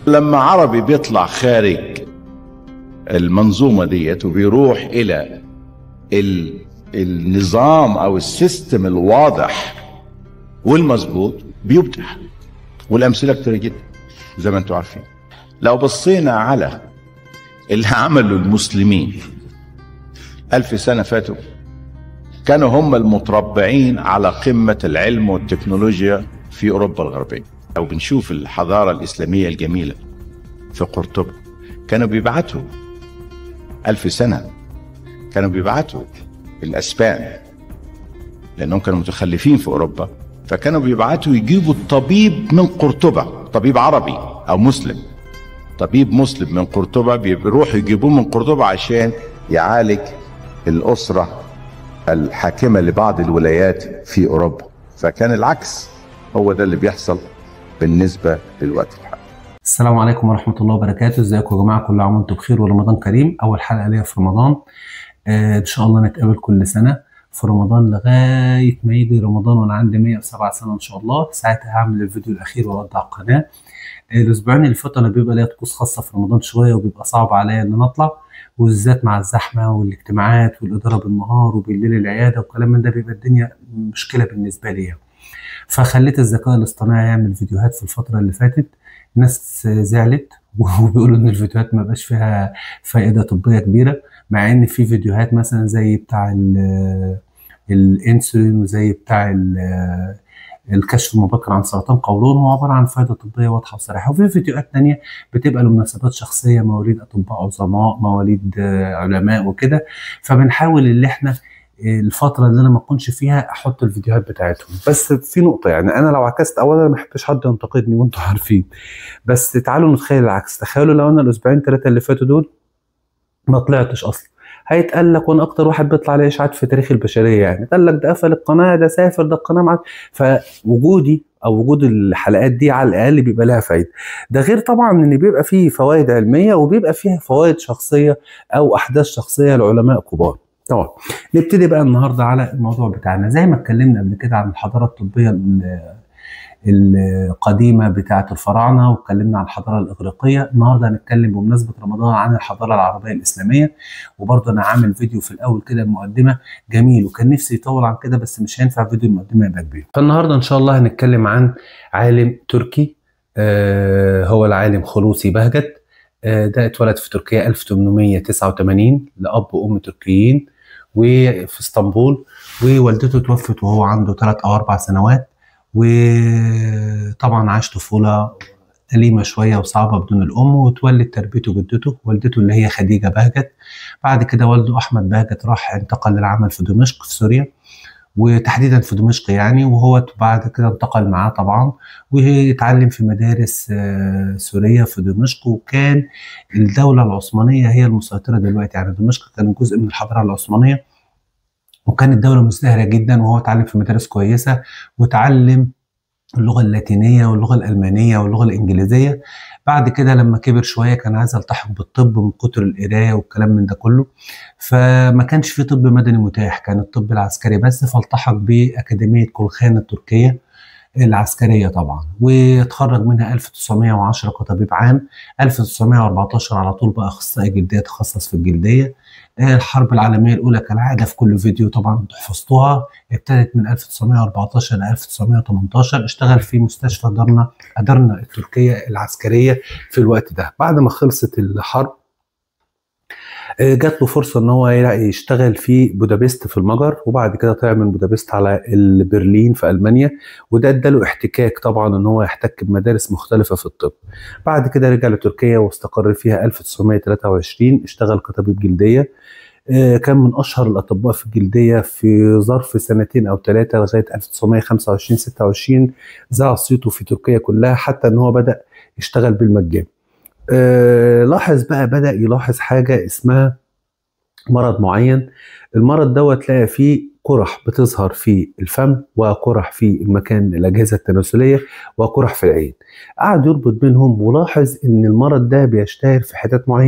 لما عربي بيطلع خارج المنظومه ديت وبيروح الى ال... النظام او السيستم الواضح والمظبوط بيبدع والامثله كتير جدا زي ما انتم عارفين لو بصينا على اللي عمله المسلمين ألف سنة فاتوا كانوا هم المتربعين على قمة العلم والتكنولوجيا في أوروبا الغربية لو بنشوف الحضارة الإسلامية الجميلة في قرطبة كانوا بيبعتوا ألف سنة كانوا بيبعتوا الأسبان لأنهم كانوا متخلفين في أوروبا فكانوا بيبعتوا يجيبوا الطبيب من قرطبة طبيب عربي أو مسلم طبيب مسلم من قرطبة بيروحوا يجيبوه من قرطبة عشان يعالج الأسرة الحاكمة لبعض الولايات في أوروبا فكان العكس هو ده اللي بيحصل بالنسبة للوقت الحالي السلام عليكم ورحمة الله وبركاته ازيكم يا جماعة كل عام وانتم بخير ورمضان كريم أول حلقة ليا في رمضان آه إن شاء الله نتقابل كل سنة في رمضان لغاية ما يجي رمضان وأنا عندي 107 سنة إن شاء الله ساعتها هعمل الفيديو الأخير وأودع القناة آه الأسبوعين اللي فاتوا أنا بيبقى ليا طقوس خاصة في رمضان شوية وبيبقى صعب عليا إن أنا أطلع وبالذات مع الزحمة والاجتماعات والإدارة بالنهار وبالليل العيادة والكلام من ده بيبقى الدنيا مشكلة بالنسبة لي يعني. فخليت الذكاء الاصطناعي يعمل فيديوهات في الفترة اللي فاتت ناس زعلت وبيقولوا ان الفيديوهات ما بقاش فيها فائدة طبية كبيرة مع ان في فيديوهات مثلا زي بتاع الانسولين وزي بتاع الكشف المبكر عن سرطان قولون هو عبارة عن فائدة طبية واضحة وصريحة وفي فيديوهات تانية بتبقى لمناسبات شخصية مواليد أطباء عظماء مواليد علماء وكده فبنحاول اللي احنا الفترة اللي انا ما اكونش فيها احط الفيديوهات بتاعتهم بس في نقطة يعني انا لو عكست اولا ما بحبش حد ينتقدني وانتم عارفين بس تعالوا نتخيل العكس تخيلوا لو انا الاسبوعين ثلاثة اللي فاتوا دول ما طلعتش اصلا هيتقال لك وانا اكتر واحد بيطلع عليه اشاعات في تاريخ البشريه يعني قال لك ده قفل القناه ده سافر ده القناه معاك فوجودي او وجود الحلقات دي على الاقل بيبقى لها فايده ده غير طبعا ان بيبقى فيه فوائد علميه وبيبقى فيها فوائد شخصيه او احداث شخصيه لعلماء كبار طبعا نبتدي بقى النهارده على الموضوع بتاعنا زي ما اتكلمنا قبل كده عن الحضاره الطبيه القديمه بتاعه الفراعنه واتكلمنا عن الحضاره الاغريقيه النهارده هنتكلم بمناسبه رمضان عن الحضاره العربيه الاسلاميه وبرضه انا عامل فيديو في الاول كده مقدمه جميل وكان نفسي يطول عن كده بس مش هينفع فيديو المقدمه يبقى كبير فالنهارده ان شاء الله هنتكلم عن عالم تركي آه هو العالم خلوصي بهجت آه ده اتولد في تركيا 1889 لاب وام تركيين وفي اسطنبول ووالدته توفت وهو عنده ثلاث او اربع سنوات وطبعا عاش طفوله أليمة شوية وصعبة بدون الأم وتولد تربيته جدته والدته اللي هي خديجة بهجت بعد كده والده أحمد بهجت راح انتقل للعمل في دمشق في سوريا وتحديدا في دمشق يعني وهو بعد كده انتقل معاه طبعا واتعلم في مدارس سورية في دمشق وكان الدولة العثمانية هي المسيطرة دلوقتي يعني دمشق كان جزء من الحضارة العثمانية وكانت دولة مزدهرة جدا وهو اتعلم في مدارس كويسة وتعلم اللغة اللاتينية واللغة الألمانية واللغة الإنجليزية بعد كده لما كبر شوية كان عايز يلتحق بالطب من كتر القراية والكلام من ده كله فما كانش في طب مدني متاح كان الطب العسكري بس فالتحق بأكاديمية كولخان التركية العسكرية طبعا واتخرج منها 1910 كطبيب عام 1914 على طول بقى أخصائي جلدية تخصص في الجلدية الحرب العالمية الأولى كالعادة في كل فيديو طبعا انتوا حفظتوها ابتدت من 1914 ل 1918 اشتغل في مستشفى درنا أدرنا التركية العسكرية في الوقت ده بعد ما خلصت الحرب جات له فرصة ان هو يشتغل في بودابست في المجر وبعد كده طلع من بودابست على برلين في المانيا وده اداله احتكاك طبعا ان هو يحتك بمدارس مختلفة في الطب بعد كده رجع لتركيا واستقر فيها 1923 اشتغل كطبيب جلدية كان من اشهر الاطباء في الجلديه في ظرف سنتين او ثلاثه لغايه 1925 26 ذاع صيته في تركيا كلها حتى ان هو بدا يشتغل بالمجان. أه لاحظ بقى بدا يلاحظ حاجه اسمها مرض معين المرض دوت تلاقي فيه قرح بتظهر في الفم وقرح في المكان الاجهزه التناسليه وقرح في العين قعد يربط بينهم ولاحظ ان المرض ده بيشتهر في حتت معينه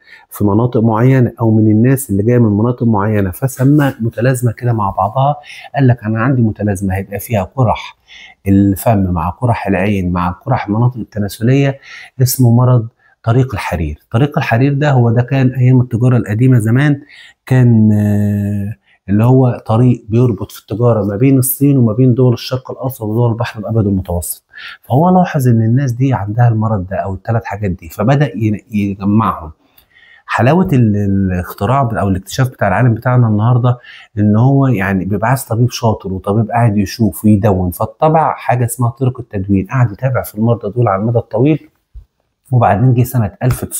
في مناطق معينه او من الناس اللي جايه من مناطق معينه فسمى متلازمه كده مع بعضها قال لك انا عندي متلازمه هيبقى فيها قرح الفم مع قرح العين مع قرح المناطق التناسليه اسمه مرض طريق الحرير طريق الحرير ده هو ده كان ايام التجاره القديمه زمان كان آه، اللي هو طريق بيربط في التجاره ما بين الصين وما بين دول الشرق الاوسط ودول البحر الابيض المتوسط فهو لاحظ ان الناس دي عندها المرض ده او الثلاث حاجات دي فبدا ي- يجمعهم حلاوه ال- الاختراع او الاكتشاف بتاع العالم بتاعنا النهارده ان هو يعني بيبقى عايز طبيب شاطر وطبيب قاعد يشوف ويدون فاتبع حاجه اسمها طرق التدوين قعد يتابع في المرضى دول على المدى الطويل وبعدين جه سنة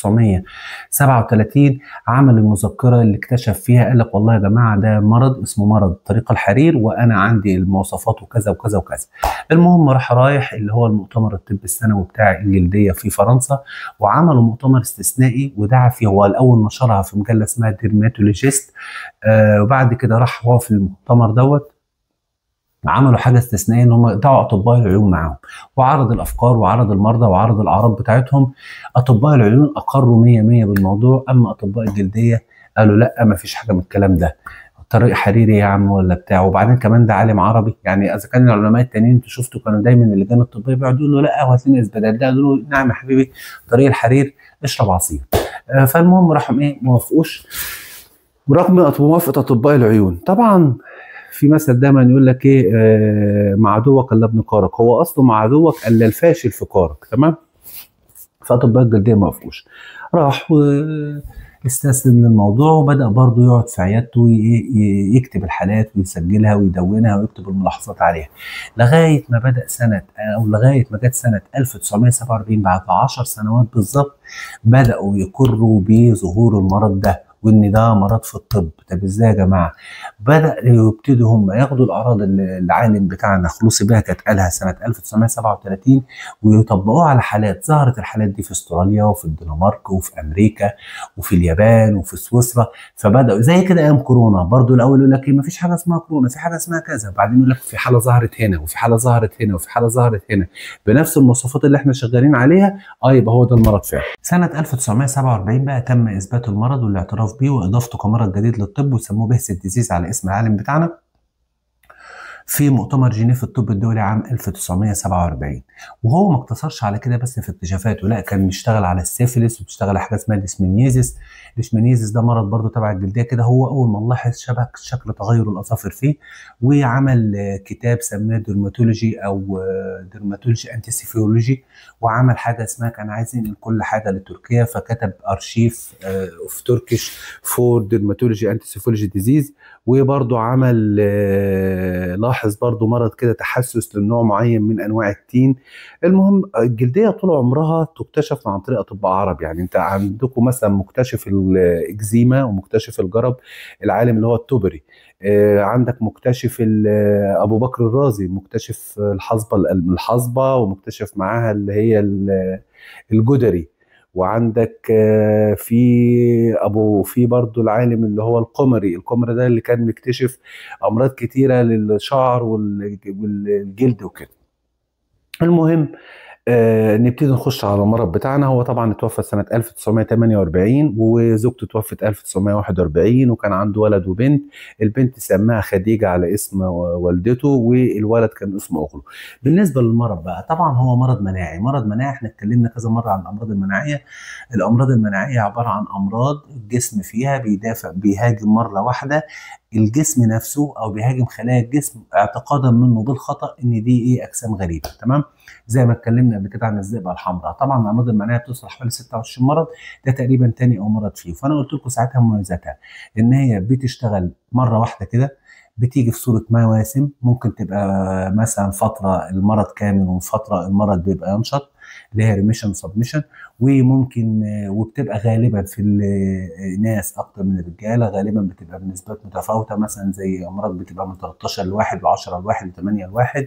1937 عمل المذكرة اللي اكتشف فيها قال لك والله يا جماعة ده مرض اسمه مرض طريق الحرير وأنا عندي المواصفات وكذا وكذا وكذا. المهم راح رايح اللي هو المؤتمر الطبي السنوي بتاع الجلدية في فرنسا وعملوا مؤتمر استثنائي ودعا فيه هو الأول نشرها في مجلة اسمها ديرماتولوجيست آه وبعد كده راح هو في المؤتمر دوت عملوا حاجه استثنائيه ان هم دعوا اطباء العيون معاهم وعرض الافكار وعرض المرضى وعرض الاعراض بتاعتهم اطباء العيون اقروا 100 100 بالموضوع اما اطباء الجلديه قالوا لا ما فيش حاجه من الكلام ده طريق حريري يا عم ولا بتاع وبعدين كمان ده عالم عربي يعني اذا كان العلماء التانيين انتوا شفتوا كانوا دايما اللجان الطبيه بيقعدوا يقولوا لا وهات لنا اسبدال ده قالوا له نعم يا حبيبي طريق الحرير اشرب عصير آه، فالمهم راحوا ايه ما وافقوش برغم موافقه اطباء العيون طبعا في مثل دايما يقول لك ايه آه مع عدوك الا ابن كارك هو اصله مع عدوك الا الفاشل في كارك تمام فاطباء الجلديه ما وافقوش راح و- استسلم للموضوع وبدا برضه يقعد في عيادته ي- ي- يكتب الحالات ويسجلها ويدونها ويكتب الملاحظات عليها لغايه ما بدا سنه او لغايه ما جت سنه 1947 بعد 10 سنوات بالظبط بداوا يقروا بظهور المرض ده وان ده مرض في الطب طب ازاي يا جماعه بدا يبتدوا هم ياخدوا الاعراض اللي العالم بتاعنا خلوصي بها كانت قالها سنه 1937 ويطبقوها على حالات ظهرت الحالات دي في استراليا وفي الدنمارك وفي امريكا وفي اليابان وفي سويسرا فبداوا زي كده ايام كورونا برضو الاول يقول لك إيه، ما فيش حاجه اسمها كورونا في حاجه اسمها كذا بعدين يقول لك في حاله ظهرت هنا وفي حاله ظهرت هنا وفي حاله ظهرت هنا بنفس المواصفات اللي احنا شغالين عليها اه يبقى هو ده المرض فعلا سنه 1947 بقى تم اثبات المرض والاعتراف بيه واضافته كمرض جديد للطب وسموه بهس الديزيز على اسم العالم بتاعنا في مؤتمر جنيف الطب الدولي عام 1947 وهو ما اقتصرش على كده بس في اكتشافاته لا كان بيشتغل على السيفلس وبيشتغل على حاجه اسمها الاشمنيزيس الاشمنيزيس ده مرض برضه تبع الجلديه كده هو اول ما نلاحظ شبه شكل تغير الاظافر فيه وعمل آه، كتاب سماه ديرماتولوجي او آه، ديرماتولوجي انتيسيفيولوجي وعمل حاجه اسمها كان عايز ينقل كل حاجه لتركيا فكتب ارشيف اوف تركيش فور ديرماتولوجي انتيسيفيولوجي ديزيز وبرضه عمل آه، لاحظ برضه مرض كده تحسس لنوع معين من انواع التين المهم الجلديه طول عمرها تكتشف عن طريق اطباء عرب يعني انت عندكم مثلا مكتشف الاكزيما ومكتشف الجرب العالم اللي هو التوبري آه، عندك مكتشف ال- آه، ابو بكر الرازي مكتشف الحصبه الحصبه ومكتشف معاها اللي هي ال- الجدري وعندك آه، في ابو في برضو العالم اللي هو القمري القمري ده اللي كان مكتشف امراض كتيره للشعر وال- والجلد وكده المهم آه نبتدي نخش على المرض بتاعنا هو طبعا اتوفى سنة 1948 وزوجته توفت 1941 وكان عنده ولد وبنت البنت سماها خديجة على اسم والدته والولد كان اسمه أغلو بالنسبة للمرض بقى طبعا هو مرض مناعي مرض مناعي احنا اتكلمنا كذا مرة عن الأمراض المناعية الأمراض المناعية عبارة عن أمراض الجسم فيها بيدافع بيهاجم مرة واحدة الجسم نفسه او بيهاجم خلايا الجسم اعتقادا منه بالخطا ان دي ايه اجسام غريبه تمام زي ما اتكلمنا قبل كده عن الذئبه الحمراء طبعا الامراض المناعيه بتوصل حوالي 26 مرض ده تقريبا تاني او مرض فيه فانا قلت لكم ساعتها مميزاتها ان هي بتشتغل مره واحده كده بتيجي في صوره مواسم ممكن تبقى مثلا فتره المرض كامل وفتره المرض بيبقى ينشط اللي هي ريميشن سبميشن وممكن آه، وبتبقى غالبا في الناس اكتر من الرجاله غالبا بتبقى بنسبات متفاوته مثلا زي امراض بتبقى من 13 لواحد و10 لواحد و8 لواحد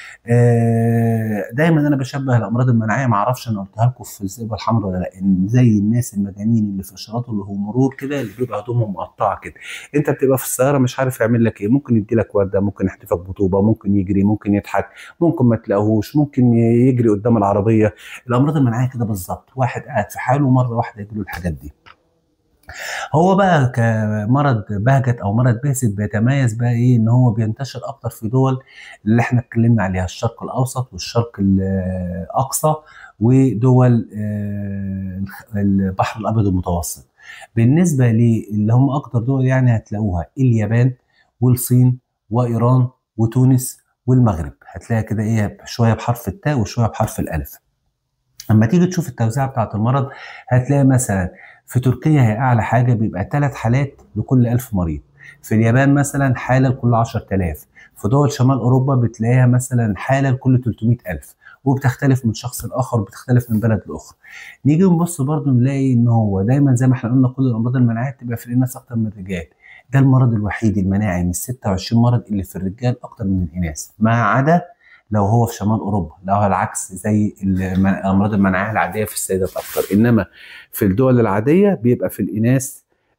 آه، دايما انا بشبه الامراض المناعيه ما اعرفش انا قلتها لكم في الذئبه الحمراء ولا لا ان زي الناس المجانين اللي في اشارات اللي هو مرور كده اللي بيبقى هدومهم مقطعه كده انت بتبقى في السياره مش عارف يعمل لك ايه ممكن يدي لك ورده ممكن يحتفك بطوبه ممكن يجري ممكن يضحك ممكن ما تلاقوهوش ممكن يجري قدام العربيه الامراض المناعيه كده بالظبط واحد قاعد في حاله مره واحده يجيله الحاجات دي هو بقى كمرض بهجت او مرض باسد بيتميز بقى ايه ان هو بينتشر اكتر في دول اللي احنا اتكلمنا عليها الشرق الاوسط والشرق الاقصى ودول آه، البحر الابيض المتوسط بالنسبه اللي هم اكتر دول يعني هتلاقوها اليابان والصين وايران وتونس والمغرب هتلاقي كده ايه شويه بحرف التاء وشويه بحرف الالف اما تيجي تشوف التوزيع بتاعه المرض هتلاقي مثلا في تركيا هي اعلى حاجه بيبقى ثلاث حالات لكل ألف مريض في اليابان مثلا حاله لكل 10000 في دول شمال اوروبا بتلاقيها مثلا حاله لكل 300000 وبتختلف من شخص لاخر وبتختلف من بلد لاخرى نيجي نبص برضو نلاقي ان هو دايما زي ما احنا قلنا كل الامراض المناعيه تبقى في الناس اكتر من الرجال ده المرض الوحيد المناعي من ال 26 مرض اللي في الرجال اكتر من الاناث ما عدا لو هو في شمال اوروبا لو هو العكس زي الامراض المناعيه العاديه في السيدات اكتر انما في الدول العاديه بيبقى في الاناث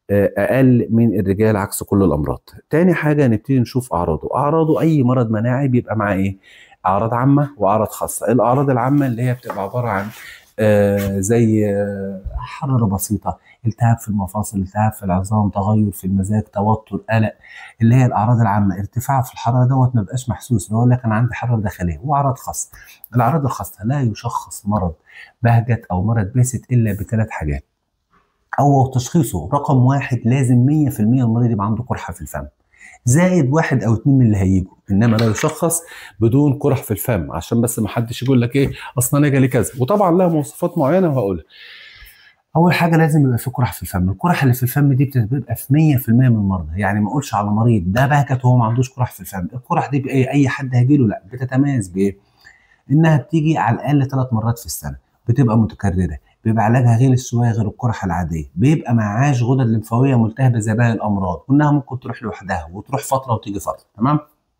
اقل من الرجال عكس كل الامراض تاني حاجه نبتدي نشوف اعراضه اعراضه اي مرض مناعي بيبقى معاه ايه اعراض عامه واعراض خاصه الاعراض العامه اللي هي بتبقى عباره عن آه زي آه حراره بسيطه التهاب في المفاصل التهاب في العظام تغير في المزاج توتر قلق اللي هي الاعراض العامه ارتفاع في الحراره دوت ما بقاش محسوس اللي هو لك انا عندي حراره داخليه واعراض خاصه الاعراض الخاصه لا يشخص مرض بهجت او مرض باسد الا بثلاث حاجات او تشخيصه رقم واحد لازم 100% المريض يبقى عنده قرحه في الفم زائد واحد او اتنين من اللي هيجوا انما لا يشخص بدون قرح في الفم عشان بس ما حدش يقول لك ايه اصلا انا جالي كذا وطبعا لها مواصفات معينه وهقولها اول حاجه لازم يبقى في قرح في الفم القرح اللي في الفم دي بتبقى في 100% من المرضى يعني ما اقولش على مريض ده بهجت وهو ما عندوش قرح في الفم القرح دي بايه اي حد هيجي له لا بتتميز بايه انها بتيجي على الاقل ثلاث مرات في السنه بتبقى متكرره بيبقى علاجها غير شويه غير القرحه العاديه بيبقى معاش غدد لمفاويه ملتهبه زي باقي الامراض وانها ممكن تروح لوحدها وتروح فتره وتيجي فتره تمام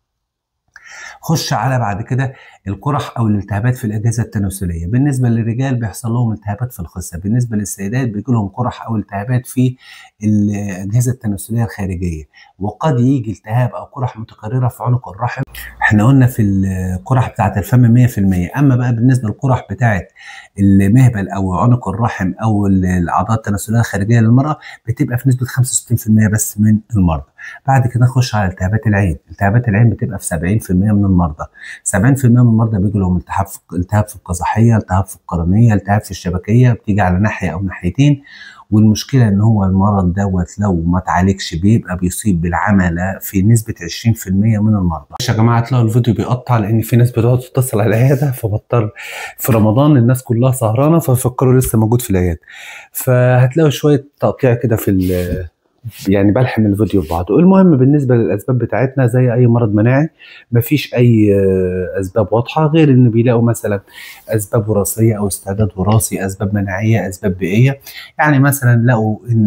خش على بعد كده القرح او الالتهابات في الاجهزه التناسليه بالنسبه للرجال بيحصل لهم التهابات في الخصيه بالنسبه للسيدات بيجي لهم قرح او التهابات في الاجهزه التناسليه الخارجيه وقد يجي التهاب او قرح متكرره في عنق الرحم احنا قلنا في القرح بتاعه الفم 100% اما بقى بالنسبه للقرح بتاعه المهبل او عنق الرحم او الاعضاء التناسليه الخارجيه للمراه بتبقى في نسبه 65% بس من المرضى بعد كده نخش على التهابات العين التهابات العين بتبقى في 70% من المرضى 70% من المرضى بيجي لهم التهاب في التهاب في القزحيه التهاب في القرنيه التهاب في الشبكيه بتيجي على ناحيه او ناحيتين والمشكله ان هو المرض دوت لو ما اتعالجش بيبقى بيصيب بالعمى في نسبه 20% من المرضى. يا جماعه تلاقوا الفيديو بيقطع لان في ناس بتقعد تتصل على العياده فبضطر في رمضان الناس كلها سهرانه ففكروا لسه موجود في العياده. فهتلاقوا شويه تقطيع كده في يعني بلحم الفيديو ببعضه المهم بالنسبة للأسباب بتاعتنا زي أي مرض مناعي مفيش أي أسباب واضحة غير إن بيلاقوا مثلا أسباب وراثية أو استعداد وراثي أسباب مناعية أسباب بيئية يعني مثلا لقوا إن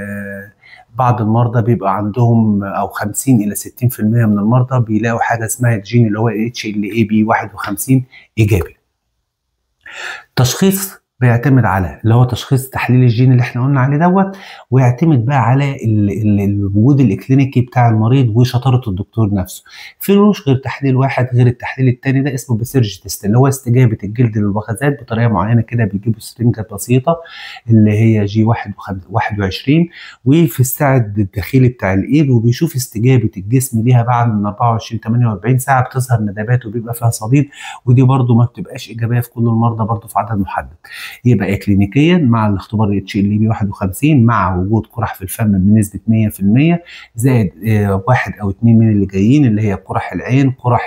بعض المرضى بيبقى عندهم او 50 الى 60% من المرضى بيلاقوا حاجه اسمها الجين اللي هو اتش ال اي بي 51 ايجابي. تشخيص بيعتمد على اللي هو تشخيص تحليل الجين اللي احنا قلنا عليه دوت ويعتمد بقى على الوجود الاكلينيكي بتاع المريض وشطاره الدكتور نفسه في ملوش غير تحليل واحد غير التحليل الثاني ده اسمه بسيرج تيست اللي هو استجابه الجلد للوخزات بطريقه معينه كده بيجيبوا سرنجه بسيطه اللي هي جي 21 وفي الساعد الداخلي بتاع الايد وبيشوف استجابه الجسم ليها بعد من 24 48 ساعه بتظهر ندبات وبيبقى فيها صديد ودي برده ما بتبقاش ايجابيه في كل المرضى برده في عدد محدد يبقى كلينيكيا مع الاختبار اتش ال بي 51 مع وجود قرح في الفم بنسبه 100% زائد واحد او اثنين من اللي جايين اللي هي قرح العين قرح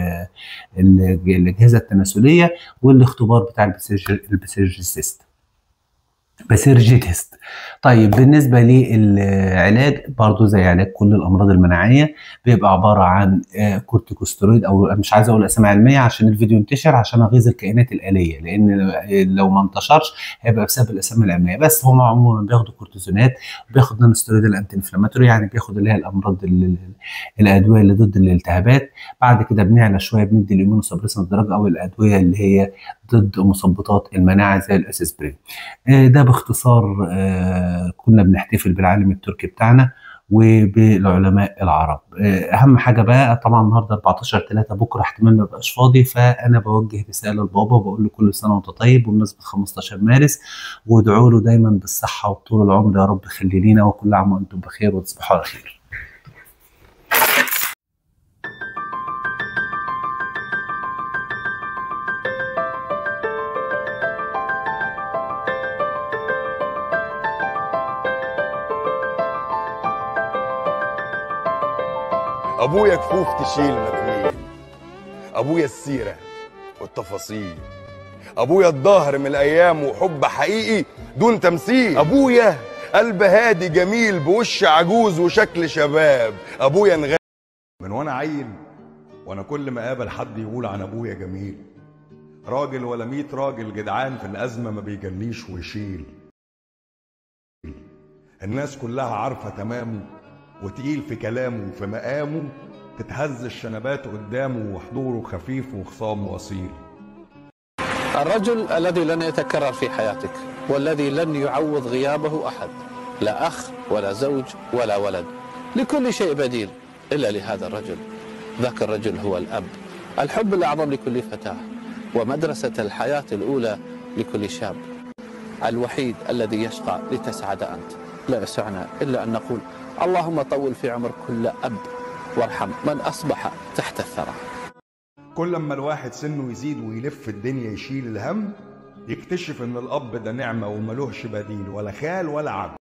الاجهزه التناسليه والاختبار بتاع البسيرج سيست بسيرجي تيست طيب بالنسبه للعلاج برضو زي علاج كل الامراض المناعيه بيبقى عباره عن كورتيكوستيرويد او مش عايز اقول اسامي علميه عشان الفيديو ينتشر عشان اغيظ الكائنات الاليه لان لو ما انتشرش هيبقى بسبب الاسامي العلميه بس هم عموما بياخدوا كورتيزونات بياخد نون ستيرويد الانتي انفلاماتوري يعني بياخد اللي هي الامراض الادويه اللي ضد الالتهابات بعد كده بنعلى شويه بندي الاميونو سبريسنت درجه او الادويه اللي هي ضد مثبطات المناعه زي الاسسبرين ده باختصار كنا بنحتفل بالعالم التركي بتاعنا وبالعلماء العرب اهم حاجه بقى طبعا النهارده 14 3 بكره احتمال ما يبقاش فاضي فانا بوجه رساله لبابا بقول له كل سنه وانت طيب بمناسبه 15 مارس وادعوا له دايما بالصحه وطول العمر يا رب خلي لينا وكل عام وانتم بخير وتصبحوا على خير ابويا كفوف تشيل مكويل ابويا السيره والتفاصيل ابويا الظهر من الايام وحب حقيقي دون تمثيل ابويا قلب هادي جميل بوش عجوز وشكل شباب ابويا نغ... من وانا عيل وانا كل ما قابل حد يقول عن ابويا جميل راجل ولا ميت راجل جدعان في الازمه ما بيجنيش ويشيل الناس كلها عارفه تمامه وتقيل في كلامه وفي مقامه تتهز الشنبات قدامه وحضوره خفيف وخصامه اصيل الرجل الذي لن يتكرر في حياتك والذي لن يعوض غيابه احد لا اخ ولا زوج ولا ولد لكل شيء بديل الا لهذا الرجل ذاك الرجل هو الاب الحب الاعظم لكل فتاه ومدرسه الحياه الاولى لكل شاب الوحيد الذي يشقى لتسعد انت لا يسعنا الا ان نقول اللهم طول في عمر كل اب وارحم من اصبح تحت الثرى كل لما الواحد سنه يزيد ويلف الدنيا يشيل الهم يكتشف ان الاب ده نعمه وملوهش بديل ولا خال ولا عبد